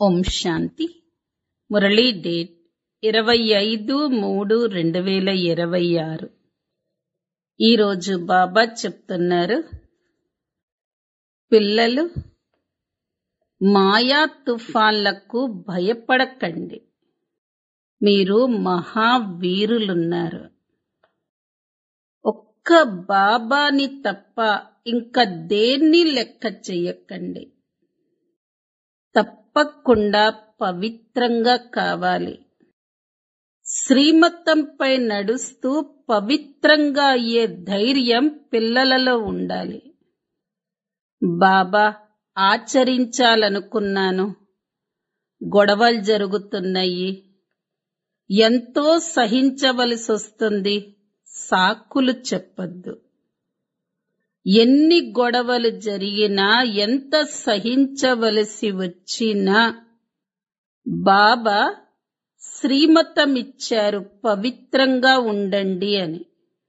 ఓం శాంతి Murali date ఇరవై ఐదు మూడు రెండు వేల ఇరవై ఆరు ఈరోజు బాబా చెప్తున్నారు పిల్లలు మాయా తుఫాన్లకు భయపడకండి మీరు మహావీరులున్నారు ఒక్క బాబాని తప్ప ఇంకా దేన్ని లెక్క చెయ్యకండి తప్పకుండా పవిత్రంగా కావాలి శ్రీమతంపై నడుస్తూ పవిత్రంగా అయ్యే ధైర్యం పిల్లలలో ఉండాలి బాబా ఆచరించాలనుకున్నాను గొడవలు జరుగుతున్నాయి ఎంతో సహించవలసి వస్తుంది సాకులు చెప్పొద్దు ఎన్ని గొడవలు జరిగినా ఎంత సహించవలసి వచ్చినా బాబా శ్రీమతం ఇచ్చారు పవిత్రంగా ఉండండి అని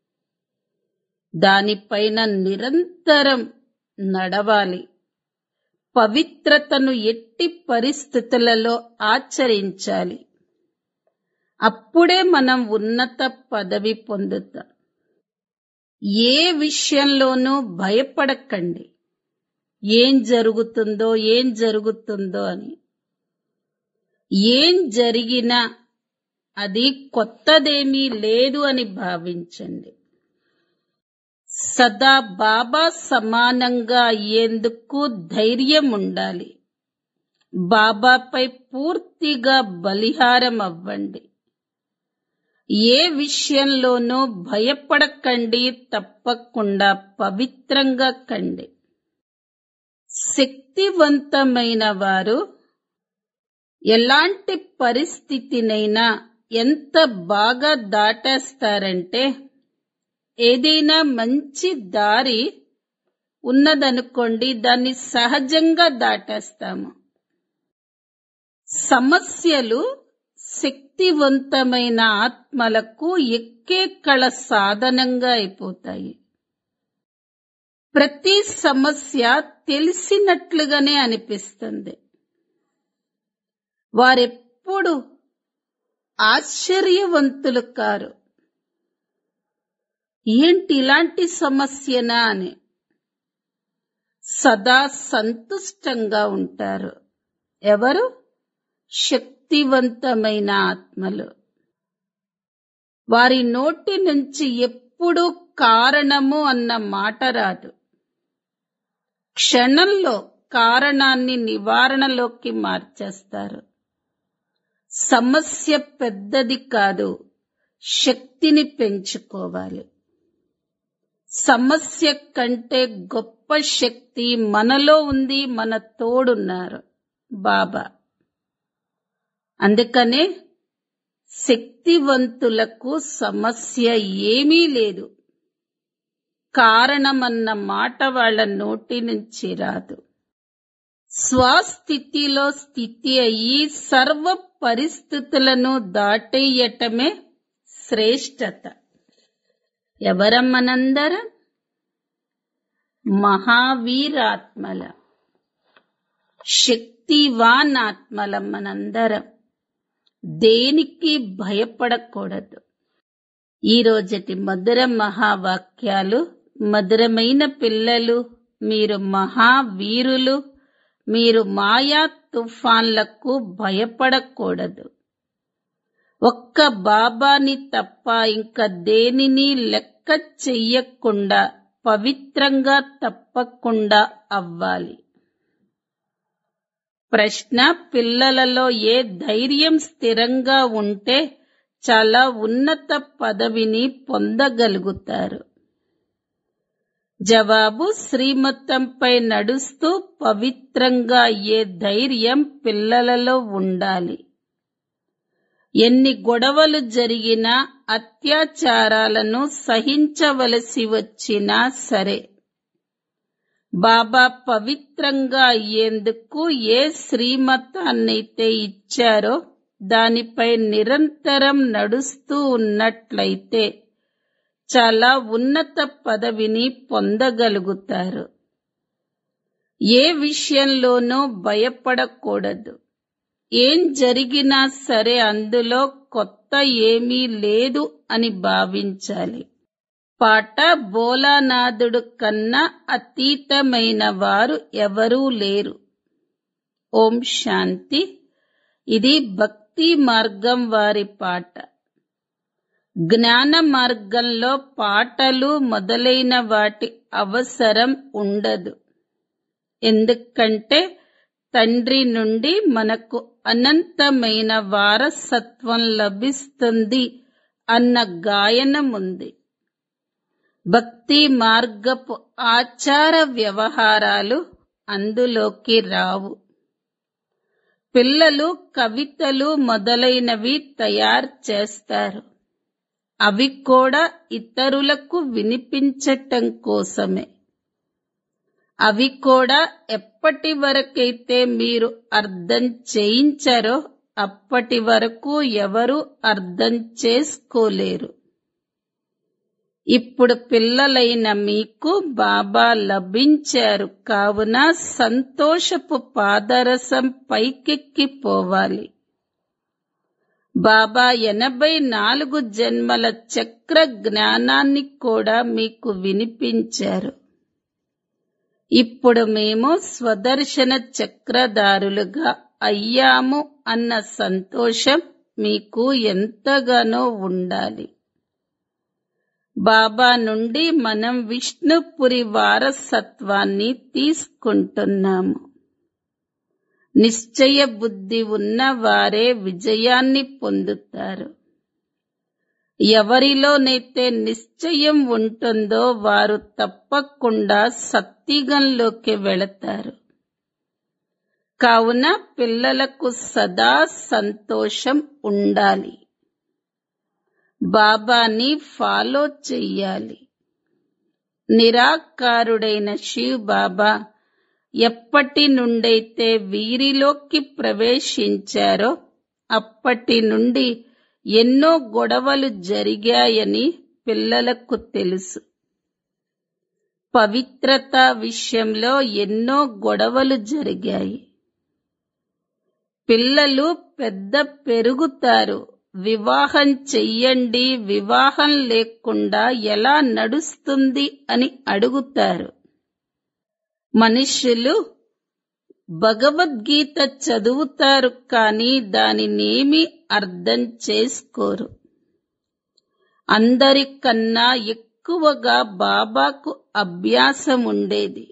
దానిపైన నిరంతరం నడవాలి పవిత్రతను ఎట్టి పరిస్థితులలో ఆచరించాలి అప్పుడే మనం ఉన్నత పదవి పొందుతాం ఏ విషయంలోనూ భయపడకండి ఏం జరుగుతుందో ఏం జరుగుతుందో అని ఏం జరిగినా అది కొత్తదేమీ లేదు అని భావించండి సదా బాబా సమానంగా అయ్యేందుకు ధైర్యం ఉండాలి బాబాపై పూర్తిగా బలిహారం అవ్వండి ఏ విషయంలోనూ భయపడకండి తప్పకుండా పవిత్రంగా కండి శక్తివంతమైన వారు ఎలాంటి పరిస్థితినైనా ఎంత బాగా దాటేస్తారంటే ఏదైనా మంచి దారి ఉన్నదనుకోండి దాన్ని సహజంగా దాటేస్తాము సమస్యలు శక్తివంతమైన ఆత్మలకు ఎక్కే కళ సాధనంగా అయిపోతాయి ప్రతి సమస్య తెలిసినట్లుగానే అనిపిస్తుంది వారెప్పుడు ఆశ్చర్యవంతులు కారు ఏంటి ఇలాంటి సమస్యనా అని సదా సంతుష్టంగా ఉంటారు ఎవరు శక్తివంతమైన ఆత్మలు వారి నోటి నుంచి ఎప్పుడూ కారణము అన్న మాట రాదు క్షణంలో కారణాన్ని నివారణలోకి మార్చేస్తారు సమస్య పెద్దది కాదు శక్తిని పెంచుకోవాలి సమస్య కంటే గొప్ప శక్తి మనలో ఉంది మన తోడున్నారు బాబా అందుకనే శక్తివంతులకు సమస్య ఏమీ లేదు కారణమన్న మాట వాళ్ళ నోటి నుంచి రాదు స్వస్థితిలో స్థితి అయ్యి సర్వ పరిస్థితులను దాటేయటమే శ్రేష్టత ఎవరమ్మనందరం మహావీరాత్మల శక్తివాన్ ఆత్మల మనందరం దేనికి భయపడకూడదు ఈ రోజటి మధుర మహావాక్యాలు మధురమైన పిల్లలు మీరు మహావీరులు మీరు మాయా తుఫాన్లకు భయపడకూడదు ఒక్క బాబాని తప్ప ఇంకా దేనిని లెక్క చెయ్యకుండా పవిత్రంగా తప్పకుండా అవ్వాలి ప్రశ్న పిల్లలలో ఏ ధైర్యం స్థిరంగా ఉంటే చాలా ఉన్నత పదవిని పొందగలుగుతారు జవాబు శ్రీమతంపై నడుస్తూ పవిత్రంగా ఏ ధైర్యం పిల్లలలో ఉండాలి ఎన్ని గొడవలు జరిగినా అత్యాచారాలను సహించవలసి వచ్చినా సరే బాబా పవిత్రంగా అయ్యేందుకు ఏ శ్రీమతాన్నైతే ఇచ్చారో దానిపై నిరంతరం నడుస్తూ ఉన్నట్లయితే చాలా ఉన్నత పదవిని పొందగలుగుతారు ఏ విషయంలోనూ భయపడకూడదు ఏం జరిగినా సరే అందులో కొత్త ఏమీ లేదు అని భావించాలి పాట బోలానాథుడు కన్నా అతీతమైన వారు ఎవరూ లేరు ఓం శాంతి ఇది భక్తి మార్గం వారి పాట జ్ఞాన మార్గంలో పాటలు మొదలైన వాటి అవసరం ఉండదు ఎందుకంటే తండ్రి నుండి మనకు అనంతమైన వారసత్వం లభిస్తుంది అన్న గాయనం ఉంది భక్తి మార్గపు ఆచార వ్యవహారాలు అందులోకి రావు పిల్లలు కవితలు మొదలైనవి తయారు చేస్తారు అవి కూడా ఇతరులకు వినిపించటం కోసమే అవి కూడా ఎప్పటి వరకైతే మీరు అర్థం చేయించారో అప్పటి వరకు ఎవరు అర్థం చేసుకోలేరు ఇప్పుడు పిల్లలైన మీకు బాబా లభించారు కావున సంతోషపు పాదరసం పైకెక్కిపోవాలి బాబా ఎనభై నాలుగు జన్మల చక్ర జ్ఞానాన్ని కూడా మీకు వినిపించారు ఇప్పుడు మేము స్వదర్శన చక్రధారులుగా అయ్యాము అన్న సంతోషం మీకు ఎంతగానో ఉండాలి బాబా నుండి మనం విష్ణుపురి వారసత్వాన్ని తీసుకుంటున్నాము నిశ్చయ బుద్ధి ఉన్న వారే విజయాన్ని పొందుతారు ఎవరిలోనైతే నిశ్చయం ఉంటుందో వారు తప్పకుండా సత్తిగంలోకి వెళతారు కావున పిల్లలకు సదా సంతోషం ఉండాలి బాబాని ఫాలో చెయ్యాలి నిరాకారుడైన శివ్ బాబా ఎప్పటి నుండైతే వీరిలోకి ప్రవేశించారో అప్పటి నుండి ఎన్నో గొడవలు జరిగాయని పిల్లలకు తెలుసు పవిత్రత విషయంలో ఎన్నో గొడవలు జరిగాయి పిల్లలు పెద్ద పెరుగుతారు వివాహం చెయ్యండి వివాహం లేకుండా ఎలా నడుస్తుంది అని అడుగుతారు మనుషులు భగవద్గీత చదువుతారు కానీ దానినేమి అర్థం చేసుకోరు అందరికన్నా ఎక్కువగా బాబాకు అభ్యాసం ఉండేది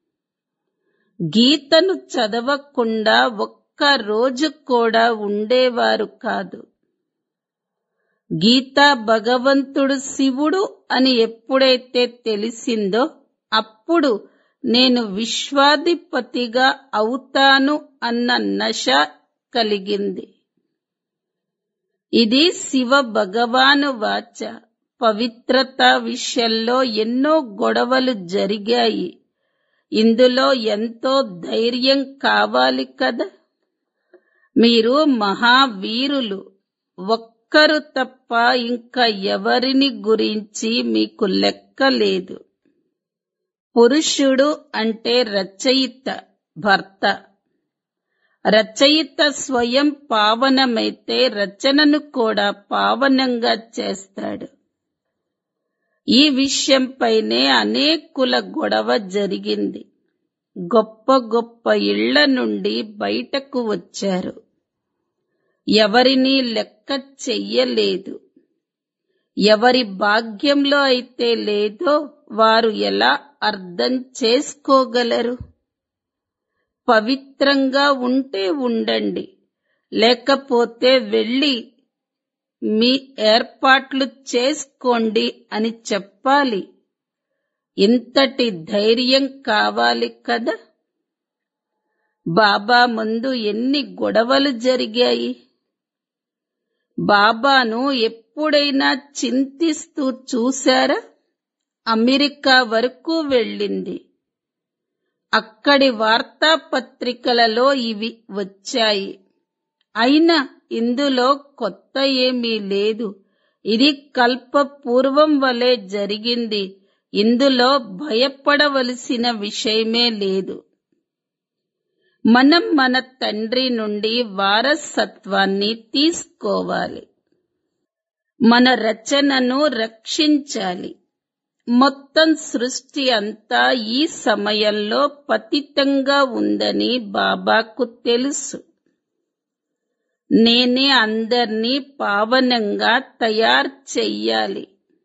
గీతను చదవకుండా ఒక్క రోజు కూడా ఉండేవారు కాదు గీతా భగవంతుడు శివుడు అని ఎప్పుడైతే తెలిసిందో అప్పుడు నేను విశ్వాధిపతిగా అవుతాను అన్న నశ కలిగింది ఇది శివ భగవాను వాచ పవిత్రత విషయంలో ఎన్నో గొడవలు జరిగాయి ఇందులో ఎంతో ధైర్యం కావాలి కదా మీరు మహావీరులు ఒక్కరు తప్ప ఇంకా ఎవరిని గురించి మీకు లెక్క లేదు పురుషుడు అంటే రచయిత భర్త రచయిత స్వయం పావనమైతే రచనను కూడా పావనంగా చేస్తాడు ఈ విషయంపైనే అనేకుల గొడవ జరిగింది గొప్ప గొప్ప ఇళ్ల నుండి బయటకు వచ్చారు ఎవరినీ లెక్క చెయ్యలేదు ఎవరి భాగ్యంలో అయితే లేదో వారు ఎలా అర్థం చేసుకోగలరు పవిత్రంగా ఉంటే ఉండండి లేకపోతే వెళ్ళి మీ ఏర్పాట్లు చేసుకోండి అని చెప్పాలి ఇంతటి ధైర్యం కావాలి కదా బాబా ముందు ఎన్ని గొడవలు జరిగాయి బాబాను ఎప్పుడైనా చింతిస్తూ చూశారా అమెరికా వరకు వెళ్ళింది అక్కడి వార్తాపత్రికలలో ఇవి వచ్చాయి అయినా ఇందులో కొత్త ఏమీ లేదు ఇది కల్ప పూర్వం వలె జరిగింది ఇందులో భయపడవలసిన విషయమే లేదు మనం మన తండ్రి నుండి వారసత్వాన్ని తీసుకోవాలి మన రచనను రక్షించాలి మొత్తం సృష్టి అంతా ఈ సమయంలో పతితంగా ఉందని బాబాకు తెలుసు నేనే అందర్నీ పావనంగా తయారు చెయ్యాలి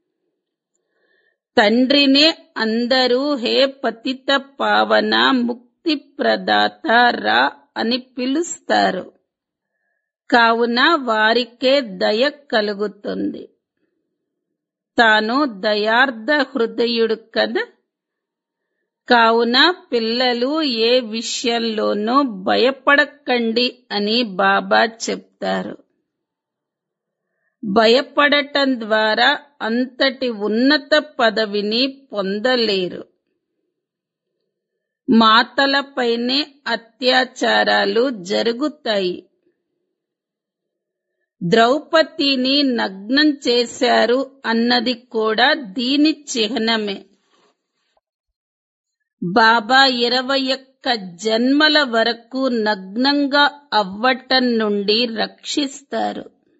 తండ్రినే అందరూ హే పతిత పావన ముక్తి ప్రదాత రా అని పిలుస్తారు కావున వారికే దయ కలుగుతుంది తాను దయార్థ హృదయుడు కదా కావున పిల్లలు ఏ విషయంలోనూ భయపడకండి అని బాబా చెప్తారు భయపడటం ద్వారా అంతటి ఉన్నత పదవిని పొందలేరు మాతలపైనే అత్యాచారాలు జరుగుతాయి ద్రౌపదిని నగ్నం చేశారు అన్నది కూడా దీని చిహ్నమే బాబా ఇరవై ఒక్క జన్మల వరకు నగ్నంగా అవ్వటం నుండి రక్షిస్తారు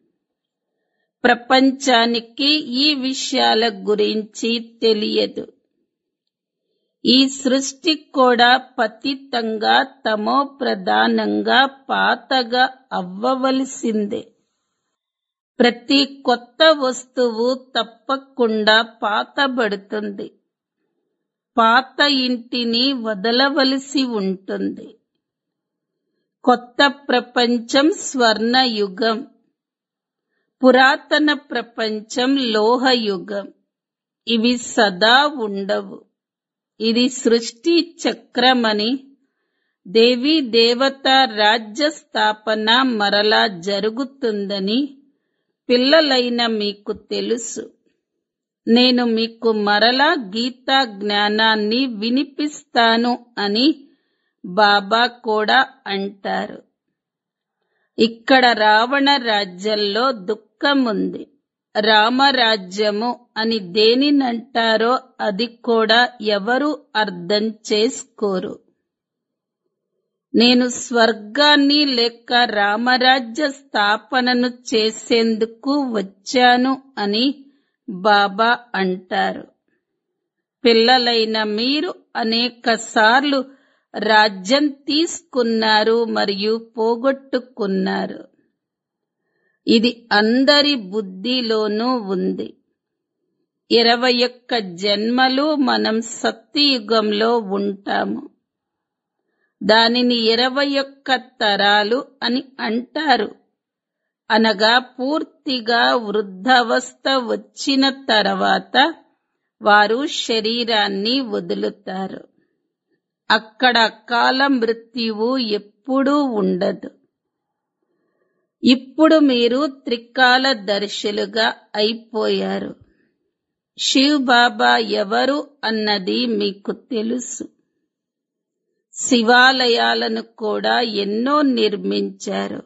ప్రపంచానికి ఈ విషయాల గురించి తెలియదు ఈ సృష్టి కూడా పతితంగా తమో ప్రధానంగా పాతగా అవ్వవలసిందే ప్రతి కొత్త వస్తువు తప్పకుండా పాతబడుతుంది పాత ఇంటిని వదలవలసి ఉంటుంది కొత్త ప్రపంచం స్వర్ణ యుగం పురాతన ప్రపంచం లోహయుగం ఇవి సదా ఉండవు ఇది సృష్టి చక్రమని దేవీ దేవత రాజ్య స్థాపన మరలా జరుగుతుందని పిల్లలైన మీకు తెలుసు నేను మీకు మరలా గీతా జ్ఞానాన్ని వినిపిస్తాను అని బాబా కూడా అంటారు ఇక్కడ రావణ రాజ్యంలో దుఃఖముంది రామరాజ్యము అని దేనినంటారో అది కూడా ఎవరు అర్థం చేసుకోరు నేను స్వర్గాన్ని లేక రామరాజ్య స్థాపనను చేసేందుకు వచ్చాను అని బాబా అంటారు పిల్లలైన మీరు అనేక సార్లు రాజ్యం తీసుకున్నారు మరియు పోగొట్టుకున్నారు ఇది అందరి బుద్ధిలోనూ ఉంది ఇరవై ఒక్క జన్మలు మనం సత్యయుగంలో ఉంటాము దానిని ఇరవై ఒక్క తరాలు అని అంటారు అనగా పూర్తిగా వృద్ధావస్థ వచ్చిన తర్వాత వారు శరీరాన్ని వదులుతారు అక్కడ అకాల మృత్యువు ఎప్పుడూ ఉండదు ఇప్పుడు మీరు త్రికాల దర్శులుగా అయిపోయారు శివ్ బాబా ఎవరు అన్నది మీకు తెలుసు శివాలయాలను కూడా ఎన్నో నిర్మించారు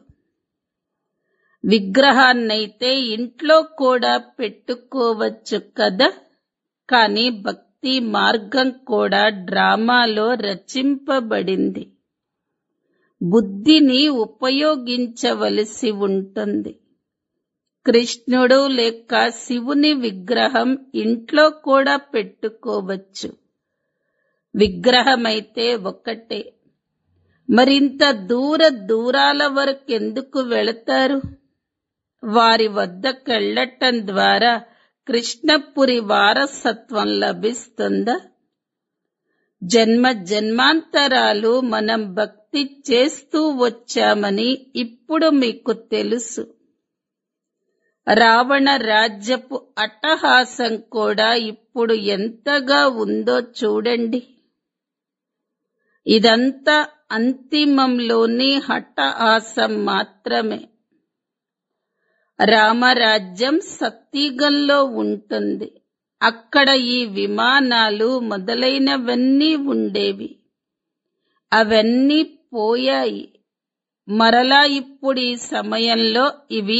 విగ్రహాన్నైతే ఇంట్లో కూడా పెట్టుకోవచ్చు కదా కానీ భక్తి మార్గం కూడా డ్రామాలో రచింపబడింది బుద్ధిని ఉపయోగించవలసి ఉంటుంది కృష్ణుడు లేక శివుని విగ్రహం ఇంట్లో కూడా పెట్టుకోవచ్చు విగ్రహమైతే ఒక్కటే మరింత దూర దూరాల వరకు ఎందుకు వెళతారు వారి వద్దకెళ్లటం ద్వారా కృష్ణపురి వారసత్వం లభిస్తుందా జన్మ జన్మాంతరాలు మనం భక్తి చేస్తూ వచ్చామని ఇప్పుడు మీకు తెలుసు రావణ రాజ్యపు అట్టహాసం కూడా ఇప్పుడు ఎంతగా ఉందో చూడండి ఇదంతా అంతిమంలోని హట్టహాసం మాత్రమే రామరాజ్యం సత్తిగంలో ఉంటుంది అక్కడ ఈ విమానాలు మొదలైనవన్నీ ఉండేవి అవన్నీ పోయాయి మరలా ఇప్పుడు ఈ సమయంలో ఇవి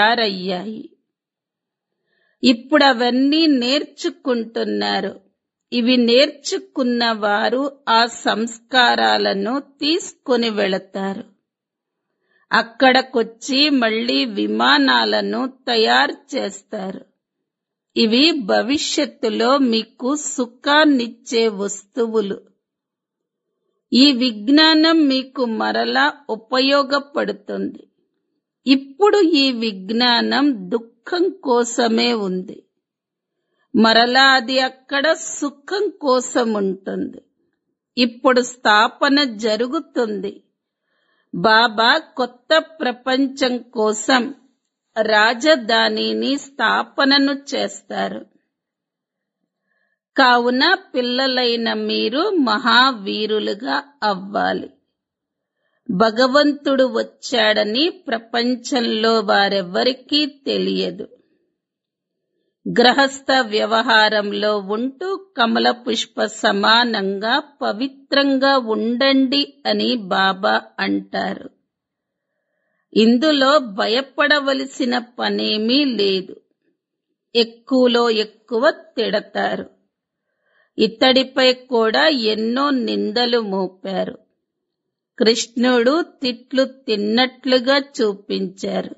తయారయ్యాయి ఇప్పుడు అవన్నీ నేర్చుకుంటున్నారు ఇవి నేర్చుకున్న వారు ఆ సంస్కారాలను తీసుకొని వెళతారు అక్కడకొచ్చి మళ్ళీ విమానాలను తయారు చేస్తారు ఇవి భవిష్యత్తులో మీకు సుఖాన్నిచ్చే వస్తువులు ఈ విజ్ఞానం మీకు మరలా ఉపయోగపడుతుంది ఇప్పుడు ఈ విజ్ఞానం దుఃఖం కోసమే ఉంది మరలా అది అక్కడ సుఖం కోసం ఉంటుంది ఇప్పుడు స్థాపన జరుగుతుంది బాబా కొత్త ప్రపంచం కోసం రాజధానిని స్థాపనను చేస్తారు కావున పిల్లలైన మీరు మహావీరులుగా అవ్వాలి భగవంతుడు వచ్చాడని ప్రపంచంలో వారెవ్వరికీ తెలియదు గ్రహస్థ వ్యవహారంలో ఉంటూ కమల పుష్ప సమానంగా పవిత్రంగా ఉండండి అని బాబా అంటారు ఇందులో భయపడవలసిన పనేమీ లేదు ఎక్కువలో ఎక్కువ తిడతారు ఇతడిపై కూడా ఎన్నో నిందలు మోపారు కృష్ణుడు తిట్లు తిన్నట్లుగా చూపించారు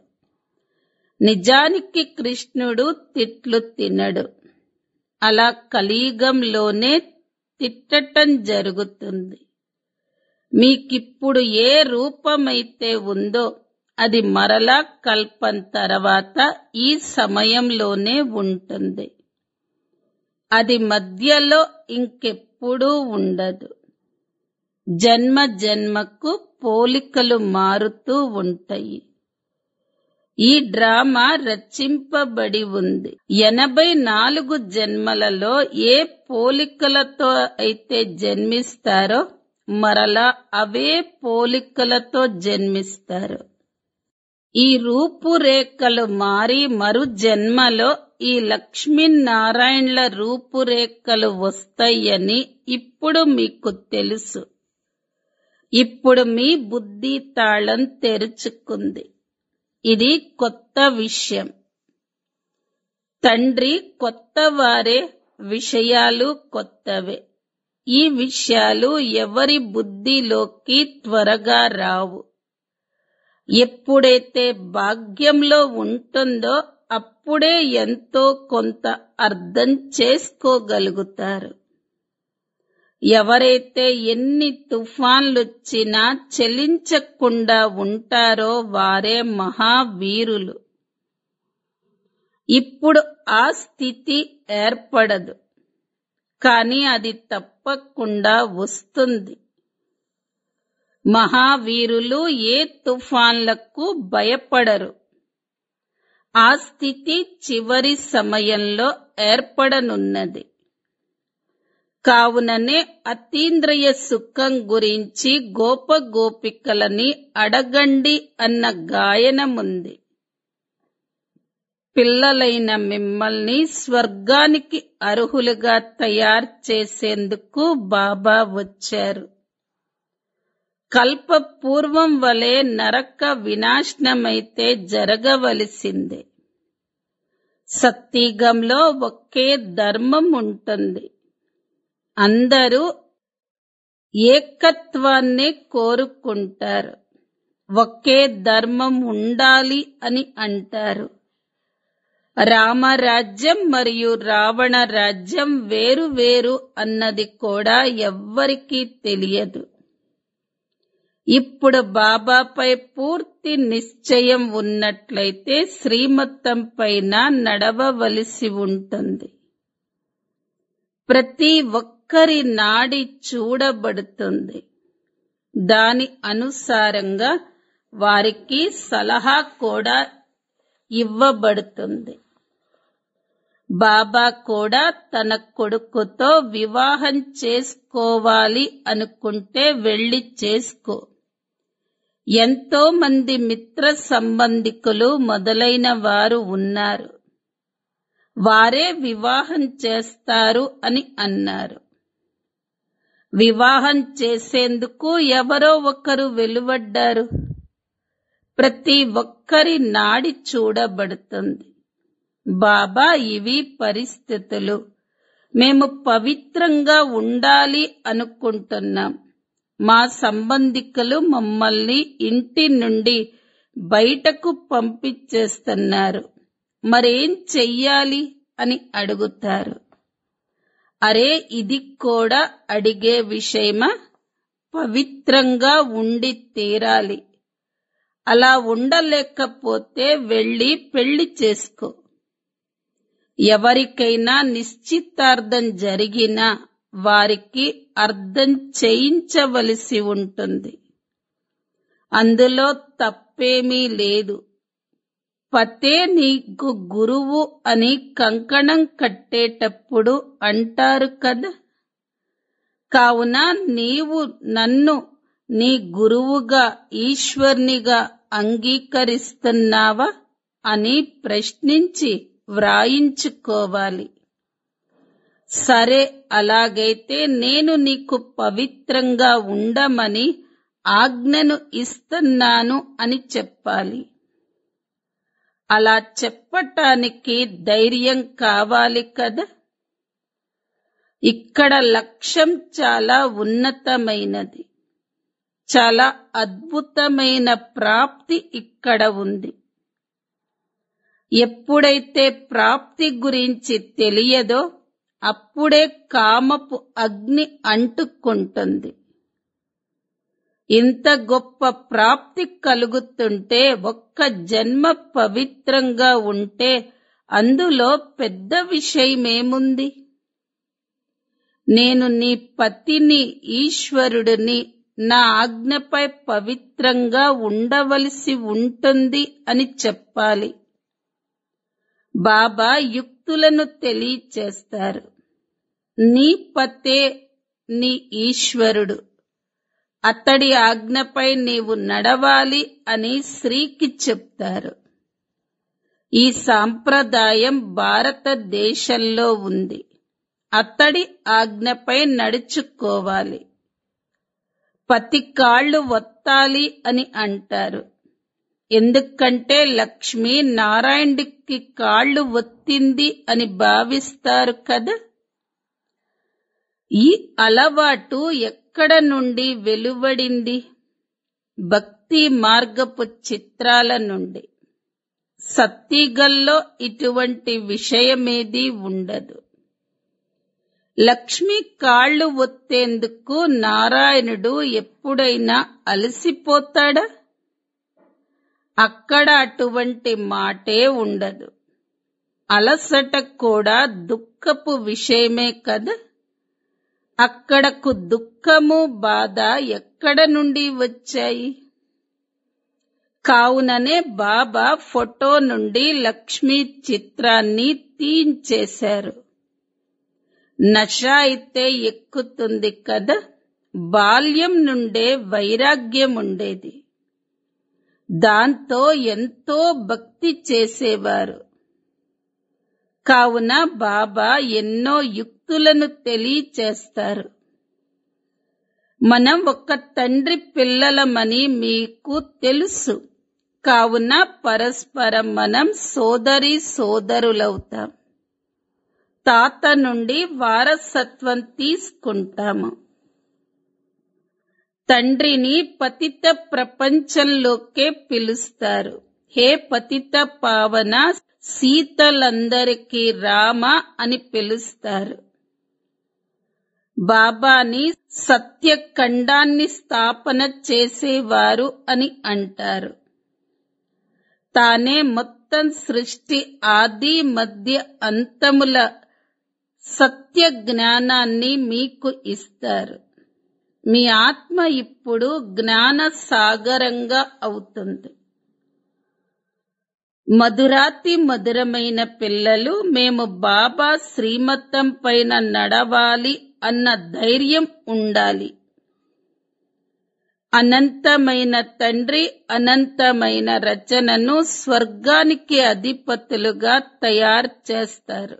నిజానికి కృష్ణుడు తిట్లు తినడు అలా కలియుగంలోనే తిట్టటం జరుగుతుంది మీకిప్పుడు ఏ రూపమైతే ఉందో అది మరలా కల్పం తర్వాత ఈ సమయంలోనే ఉంటుంది అది మధ్యలో ఇంకెప్పుడూ ఉండదు జన్మ జన్మకు పోలికలు మారుతూ ఉంటాయి ఈ డ్రామా రచింపబడి ఉంది ఎనభై నాలుగు జన్మలలో ఏ పోలికలతో అయితే జన్మిస్తారో మరలా అవే పోలికలతో జన్మిస్తారు ఈ రూపురేఖలు మారి మరు జన్మలో ఈ లక్ష్మీనారాయణల రూపురేఖలు వస్తాయని ఇప్పుడు మీకు తెలుసు ఇప్పుడు మీ బుద్ధి తాళం తెరుచుకుంది ఇది కొత్త విషయం తండ్రి కొత్త వారే విషయాలు కొత్తవే ఈ విషయాలు ఎవరి బుద్ధిలోకి త్వరగా రావు ఎప్పుడైతే భాగ్యంలో ఉంటుందో అప్పుడే ఎంతో కొంత అర్థం చేసుకోగలుగుతారు ఎవరైతే ఎన్ని తుఫాన్లొచ్చినా చెలించకుండా ఉంటారో వారే మహావీరులు ఇప్పుడు ఆ స్థితి ఏర్పడదు కానీ అది తప్పకుండా వస్తుంది మహావీరులు ఏ తుఫాన్లకు భయపడరు ఆ స్థితి చివరి సమయంలో ఏర్పడనున్నది కావుననే అతీంద్రియ సుఖం గురించి గోప గోపికలని అడగండి అన్న గాయనముంది పిల్లలైన మిమ్మల్ని స్వర్గానికి అర్హులుగా తయారు చేసేందుకు బాబా వచ్చారు కల్ప పూర్వం వలె నరక వినాశనమైతే జరగవలసిందే సత్తిగంలో ఒకే ధర్మం ఉంటుంది అందరూ ఏకత్వాన్ని కోరుకుంటారు ఒకే ధర్మం ఉండాలి అని అంటారు రామరాజ్యం మరియు రావణ రాజ్యం వేరు వేరు అన్నది కూడా ఎవ్వరికీ తెలియదు ఇప్పుడు బాబాపై పూర్తి నిశ్చయం ఉన్నట్లయితే శ్రీమతం పైన నడవవలసి ఉంటుంది ప్రతి ఒక్కరి నాడి చూడబడుతుంది దాని అనుసారంగా వారికి సలహా కూడా ఇవ్వబడుతుంది బాబా కూడా తన కొడుకుతో వివాహం చేసుకోవాలి అనుకుంటే వెళ్లి చేసుకో ఎంతో మంది మిత్ర సంబంధికులు మొదలైన వారు ఉన్నారు వారే వివాహం చేస్తారు అని అన్నారు వివాహం చేసేందుకు ఎవరో ఒకరు వెలువడ్డారు ప్రతి ఒక్కరి నాడి చూడబడుతుంది బాబా ఇవి పరిస్థితులు మేము పవిత్రంగా ఉండాలి అనుకుంటున్నాం మా సంబంధికులు మమ్మల్ని ఇంటి నుండి బయటకు పంపించేస్తున్నారు మరేం చెయ్యాలి అని అడుగుతారు అరే ఇది కూడా అడిగే విషయమా పవిత్రంగా ఉండి తీరాలి అలా ఉండలేకపోతే వెళ్ళి పెళ్లి చేసుకో ఎవరికైనా నిశ్చితార్థం జరిగినా వారికి అర్థం చేయించవలసి ఉంటుంది అందులో తప్పేమీ లేదు పతే నీకు గురువు అని కంకణం కట్టేటప్పుడు అంటారు కదా కావున నీవు నన్ను నీ గురువుగా ఈశ్వర్నిగా అంగీకరిస్తున్నావా అని ప్రశ్నించి వ్రాయించుకోవాలి సరే అలాగైతే నేను నీకు పవిత్రంగా ఉండమని ఆజ్ఞను ఇస్తున్నాను అని చెప్పాలి అలా చెప్పటానికి ధైర్యం కావాలి కదా ఇక్కడ లక్ష్యం చాలా ఉన్నతమైనది చాలా అద్భుతమైన ప్రాప్తి ఇక్కడ ఉంది ఎప్పుడైతే ప్రాప్తి గురించి తెలియదో అప్పుడే కామపు అగ్ని అంటుకుంటుంది ఇంత గొప్ప ప్రాప్తి కలుగుతుంటే ఒక్క జన్మ పవిత్రంగా ఉంటే అందులో పెద్ద విషయమేముంది నేను నీ పతిని ఈశ్వరుడిని నా ఆజ్ఞపై పవిత్రంగా ఉండవలసి ఉంటుంది అని చెప్పాలి బాబా యుక్తులను తెలియచేస్తారు నీ పతే నీ ఈశ్వరుడు అతడి ఆజ్ఞపై నీవు నడవాలి అని శ్రీకి చెప్తారు ఈ సాంప్రదాయం భారతదేశంలో ఉంది అతడి ఆజ్ఞపై నడుచుకోవాలి పతి కాళ్ళు ఒత్తాలి అని అంటారు ఎందుకంటే లక్ష్మి నారాయణుడికి కాళ్ళు ఒత్తింది అని భావిస్తారు కదా ఈ అలవాటు ఎక్కడ నుండి వెలువడింది భక్తి మార్గపు చిత్రాల నుండి సత్తిగల్లో ఇటువంటి విషయమేది ఉండదు లక్ష్మి కాళ్ళు ఒత్తేందుకు నారాయణుడు ఎప్పుడైనా అలసిపోతాడా అక్కడ అటువంటి మాటే ఉండదు అలసట కూడా దుఃఖపు విషయమే కదా అక్కడకు దుఃఖము బాధ ఎక్కడ నుండి వచ్చాయి కావుననే బాబా ఫోటో నుండి లక్ష్మీ చిత్రాన్ని తీయించేశారు నష అయితే ఎక్కుతుంది కదా బాల్యం నుండే వైరాగ్యం ఉండేది దాంతో ఎంతో భక్తి చేసేవారు కావున బాబా ఎన్నో యుక్తులను తెలియచేస్తారు మనం ఒక తండ్రి పిల్లలమని మీకు తెలుసు కావున పరస్పరం మనం సోదరి సోదరులవుతాం తాత నుండి వారసత్వం తీసుకుంటాము తండ్రిని పతిత ప్రపంచంలోకే పిలుస్తారు హే పతిత పావన సీతలందరికీ రామ అని పిలుస్తారు బాబాని సత్యఖండాన్ని స్థాపన చేసేవారు అని అంటారు తానే మొత్తం సృష్టి ఆది మధ్య అంతముల సత్య జ్ఞానాన్ని మీకు ఇస్తారు మీ ఆత్మ ఇప్పుడు జ్ఞాన సాగరంగా అవుతుంది మధురాతి మధురమైన పిల్లలు మేము బాబా శ్రీమతం పైన నడవాలి అన్న ధైర్యం ఉండాలి అనంతమైన తండ్రి అనంతమైన రచనను స్వర్గానికి అధిపతులుగా తయారు చేస్తారు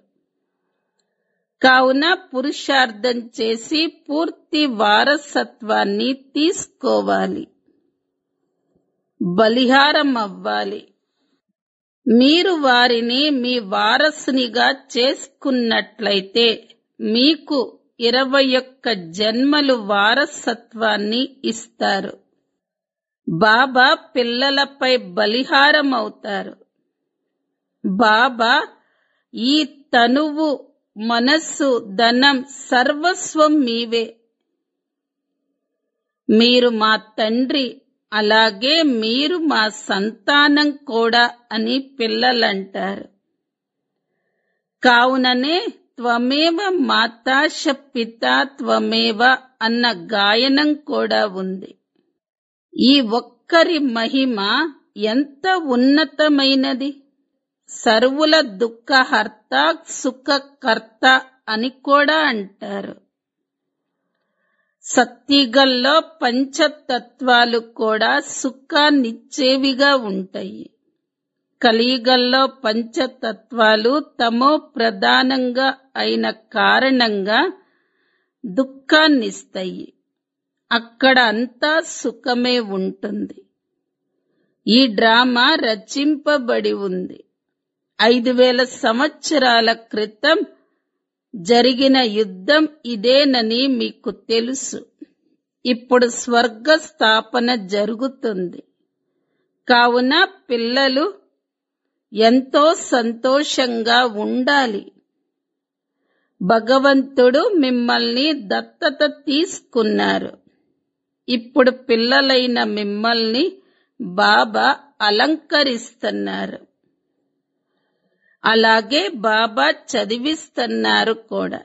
కావున పురుషార్థం చేసి పూర్తి వారసత్వాన్ని తీసుకోవాలి బలిహారం అవ్వాలి మీరు వారిని మీ వారసునిగా చేసుకున్నట్లయితే మీకు ఇరవై ఒక్క జన్మలు వారసత్వాన్ని ఇస్తారు బాబా పిల్లలపై బలిహారం అవుతారు బాబా ఈ తనువు మనస్సు ధనం సర్వస్వం మీవే మీరు మా తండ్రి అలాగే మీరు మా సంతానం కూడా అని పిల్లలంటారు కావుననే త్వమేవ మాతాశ పిత త్వమేవ అన్న గాయనం కూడా ఉంది ఈ ఒక్కరి మహిమ ఎంత ఉన్నతమైనది సర్వుల దుఃఖహర్త సుఖకర్త అని కూడా అంటారు సత్తిగల్లో పంచతత్వాలు కూడా సుఖాన్నిచ్చేవిగా ఉంటాయి కలియుగంలో పంచతత్వాలు తమో ప్రధానంగా అయిన కారణంగా దుఃఖాన్నిస్తాయి అక్కడ అంతా సుఖమే ఉంటుంది ఈ డ్రామా రచింపబడి ఉంది ఐదు వేల సంవత్సరాల క్రితం జరిగిన యుద్ధం ఇదేనని మీకు తెలుసు ఇప్పుడు స్వర్గ స్థాపన జరుగుతుంది కావున పిల్లలు ఎంతో సంతోషంగా ఉండాలి భగవంతుడు మిమ్మల్ని దత్తత తీసుకున్నారు ఇప్పుడు పిల్లలైన మిమ్మల్ని బాబా అలంకరిస్తున్నారు అలాగే బాబా చదివిస్తున్నారు కూడా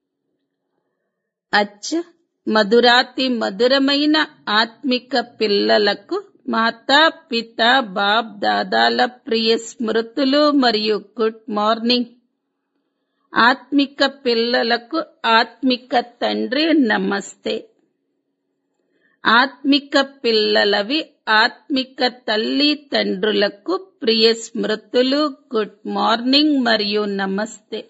అచ్చ మధురాతి మధురమైన ఆత్మిక పిల్లలకు మాతా పిత బాబ్ దాదాల ప్రియ స్మృతులు మరియు గుడ్ మార్నింగ్ ఆత్మిక పిల్లలకు ఆత్మిక తండ్రి నమస్తే ఆత్మిక పిల్లలవి ఆత్మిక తల్లి తండ్రులకు ప్రియ స్మృతులు గుడ్ మార్నింగ్ మరియు నమస్తే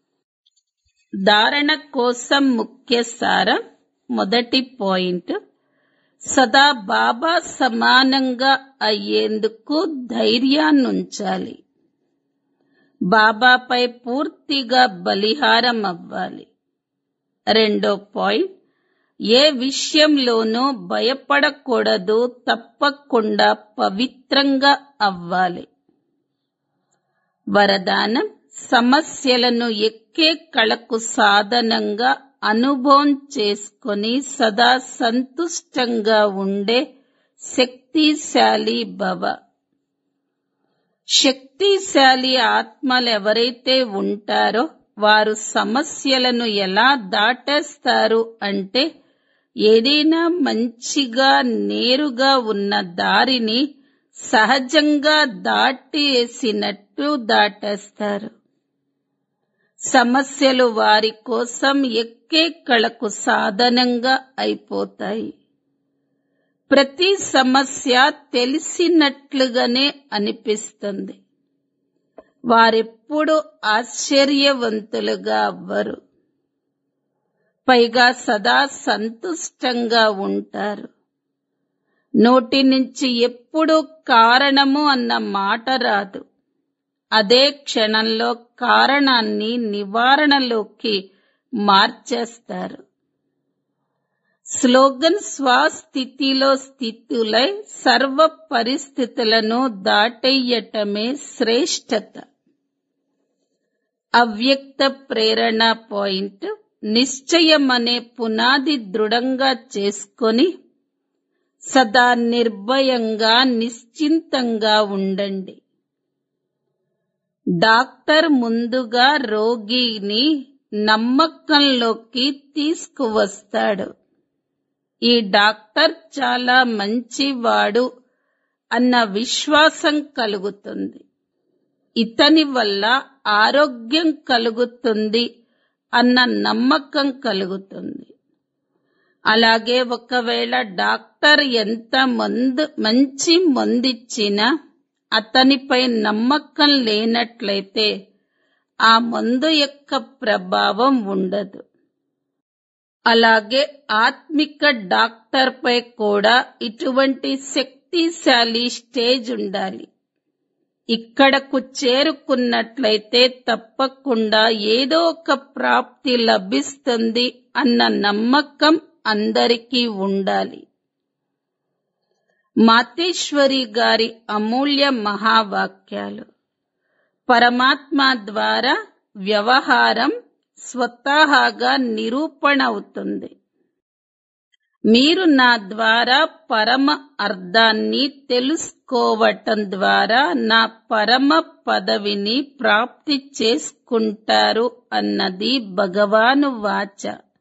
ధారణ కోసం ముఖ్య సారం మొదటి పాయింట్ సదా బాబా సమానంగా అయ్యేందుకు ధైర్యాన్నుంచాలి బాబాపై పూర్తిగా బలిహారం అవ్వాలి రెండో పాయింట్ ఏ విషయంలోనూ భయపడకూడదు తప్పకుండా పవిత్రంగా అవ్వాలి వరదానం సమస్యలను ఎక్కే కళకు సాధనంగా అనుభవం చేసుకొని సదా సంతుష్టంగా ఉండే శక్తిశాలి భవ శక్తిశాలి ఆత్మలు ఎవరైతే ఉంటారో వారు సమస్యలను ఎలా దాటేస్తారు అంటే ఏదైనా మంచిగా నేరుగా ఉన్న దారిని సహజంగా దాటేసినట్టు దాటేస్తారు సమస్యలు వారి కోసం ఎక్కే కళకు సాధనంగా అయిపోతాయి ప్రతి సమస్య తెలిసినట్లుగానే అనిపిస్తుంది వారెప్పుడు ఆశ్చర్యవంతులుగా అవ్వరు పైగా సదా సంతుష్టంగా ఉంటారు నోటి నుంచి ఎప్పుడు కారణము అన్న మాట రాదు అదే క్షణంలో కారణాన్ని నివారణలోకి మార్చేస్తారు స్లోగన్ స్వస్థితిలో స్థితులై సర్వ పరిస్థితులను దాటెయ్యటమే శ్రేష్టత అవ్యక్త ప్రేరణ పాయింట్ నిశ్చయం అనే పునాది దృఢంగా చేసుకొని సదా నిర్భయంగా నిశ్చింతంగా ఉండండి డాక్టర్ ముందుగా రోగిని నమ్మకంలోకి తీసుకువస్తాడు ఈ డాక్టర్ చాలా మంచివాడు అన్న విశ్వాసం కలుగుతుంది ఇతని వల్ల ఆరోగ్యం కలుగుతుంది అన్న నమ్మకం కలుగుతుంది అలాగే ఒకవేళ డాక్టర్ ఎంత మందు మంచి మందిచ్చినా అతనిపై నమ్మకం లేనట్లయితే ఆ మందు యొక్క ప్రభావం ఉండదు అలాగే ఆత్మిక డాక్టర్ పై కూడా ఇటువంటి శక్తిశాలి స్టేజ్ ఉండాలి ఇక్కడకు చేరుకున్నట్లయితే తప్పకుండా ఏదో ఒక ప్రాప్తి లభిస్తుంది అన్న నమ్మకం అందరికీ ఉండాలి మాతేశ్వరి గారి అమూల్య మహావాక్యాలు పరమాత్మ ద్వారా వ్యవహారం స్వతహాగా నిరూపణ అవుతుంది మీరు నా ద్వారా పరమ అర్థాన్ని తెలుసుకోవటం ద్వారా నా పరమ పదవిని ప్రాప్తి చేసుకుంటారు అన్నది భగవాను వాచ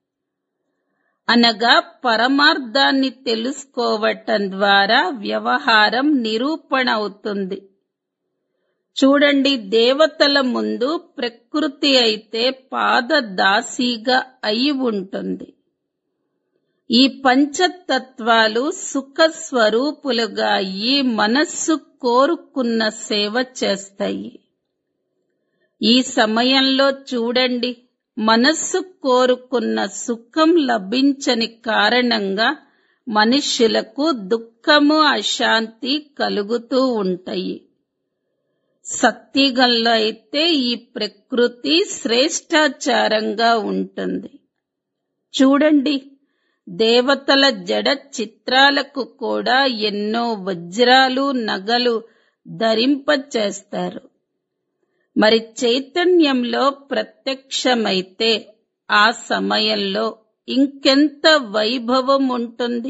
అనగా పరమార్థాన్ని తెలుసుకోవటం ద్వారా వ్యవహారం నిరూపణ అవుతుంది చూడండి దేవతల ముందు ప్రకృతి అయితే పాదదాసీగా అయి ఉంటుంది ఈ పంచతత్వాలు సుఖ స్వరూపులుగా ఈ మనస్సు కోరుకున్న సేవ చేస్తాయి ఈ సమయంలో చూడండి మనస్సు కోరుకున్న సుఖం లభించని కారణంగా మనుష్యులకు దుఃఖము అశాంతి కలుగుతూ ఉంటాయి సత్తిగల్లో అయితే ఈ ప్రకృతి శ్రేష్టాచారంగా ఉంటుంది చూడండి దేవతల జడ చిత్రాలకు కూడా ఎన్నో వజ్రాలు నగలు ధరింపచేస్తారు మరి చైతన్యంలో ప్రత్యక్షమైతే ఆ సమయంలో ఇంకెంత వైభవం ఉంటుంది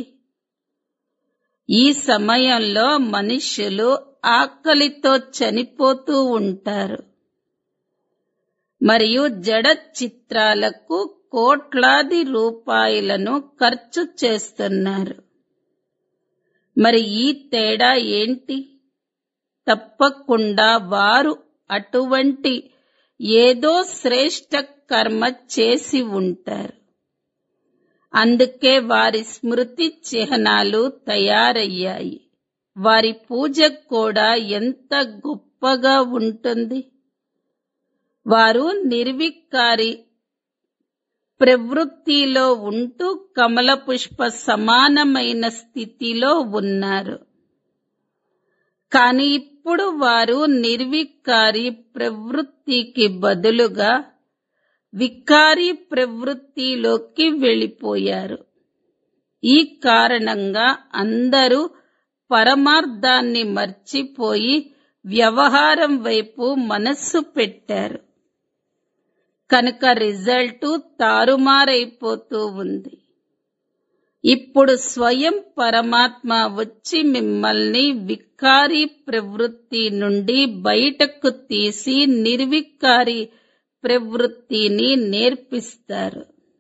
ఈ సమయంలో మనుష్యులు ఆకలితో చనిపోతూ ఉంటారు మరియు జడ చిత్రాలకు కోట్లాది రూపాయలను ఖర్చు చేస్తున్నారు మరి ఈ తేడా ఏంటి తప్పకుండా వారు అటువంటి ఏదో శ్రేష్ట కర్మ చేసి ఉంటారు అందుకే వారి స్మృతి చిహ్నాలు తయారయ్యాయి వారి పూజ కూడా ఎంత గొప్పగా ఉంటుంది వారు నిర్వికారి ప్రవృత్తిలో ఉంటూ కమల పుష్ప సమానమైన స్థితిలో ఉన్నారు కానీ ఇప్పుడు వారు నిర్వికారి ప్రవృత్తికి బదులుగా వికారి ప్రవృత్తిలోకి వెళ్ళిపోయారు ఈ కారణంగా అందరూ పరమార్థాన్ని మర్చిపోయి వ్యవహారం వైపు మనస్సు పెట్టారు కనుక రిజల్ట్ తారుమారైపోతూ ఉంది ఇప్పుడు స్వయం పరమాత్మ వచ్చి మిమ్మల్ని వికారి ప్రవృత్తి నుండి బయటకు తీసి నిర్వికారి ప్రవృత్తిని నేర్పిస్తారు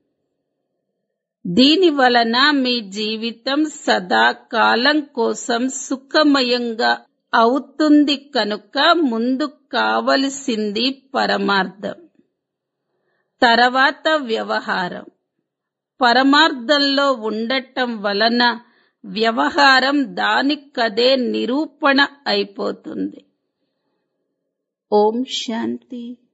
దీని వలన మీ జీవితం సదా కాలం కోసం సుఖమయంగా అవుతుంది కనుక ముందు కావలసింది పరమార్థం తర్వాత వ్యవహారం పరమార్థంలో ఉండటం వలన వ్యవహారం దానికదే నిరూపణ అయిపోతుంది ఓం శాంతి